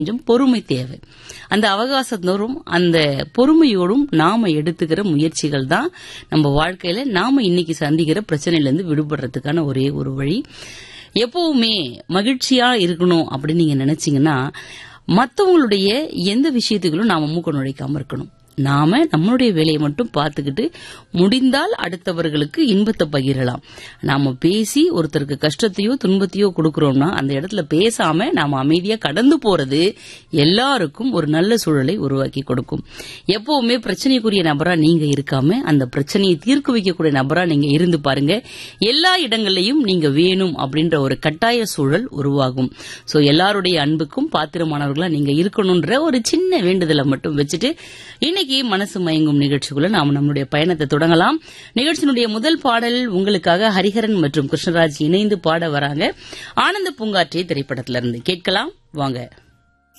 கொஞ்சம் பொறுமை தேவை அந்த அவகாசத்தோறும் அந்த பொறுமையோடும் நாம எடுத்துக்கிற முயற்சிகள் தான் நம்ம வாழ்க்கையில நாம இன்னைக்கு சந்திக்கிற பிரச்சனையில இருந்து விடுபடுறதுக்கான ஒரே ஒரு வழி எப்பவுமே மகிழ்ச்சியா இருக்கணும் அப்படின்னு நீங்க நினைச்சீங்கன்னா மத்தவங்களுடைய எந்த விஷயத்துகளும் நாம மூக்க நுழைக்காம இருக்கணும் நாம நம்மளுடைய வேலையை மட்டும் பார்த்துக்கிட்டு முடிந்தால் அடுத்தவர்களுக்கு இன்பத்தை பகிரலாம் நாம பேசி ஒருத்தருக்கு கஷ்டத்தையோ துன்பத்தையோ கொடுக்கறோம்னா அந்த இடத்துல பேசாம நாம அமைதியா கடந்து போறது எல்லாருக்கும் ஒரு நல்ல சூழலை உருவாக்கி கொடுக்கும் எப்பவுமே பிரச்சனைக்குரிய நபரா நீங்க இருக்காம அந்த பிரச்சனையை தீர்க்க வைக்கக்கூடிய நபரா நீங்க இருந்து பாருங்க எல்லா இடங்கள்லயும் நீங்க வேணும் அப்படின்ற ஒரு கட்டாய சூழல் உருவாகும் சோ எல்லாருடைய அன்புக்கும் பாத்திரமானவர்களா நீங்க இருக்கணும்ன்ற ஒரு சின்ன வேண்டுதலை மட்டும் வச்சுட்டு இன்னைக்கு மனசு மயங்கும் நிகழ்ச்சிக்குள்ள நாம் நம்மளுடைய பயணத்தை தொடங்கலாம் நிகழ்ச்சியினுடைய முதல் பாடல் உங்களுக்காக ஹரிஹரன் மற்றும் கிருஷ்ணராஜ் இணைந்து பாட வராங்க ஆனந்த பூங்காற்றே திரைப்படத்திலிருந்து கேட்கலாம் வாங்க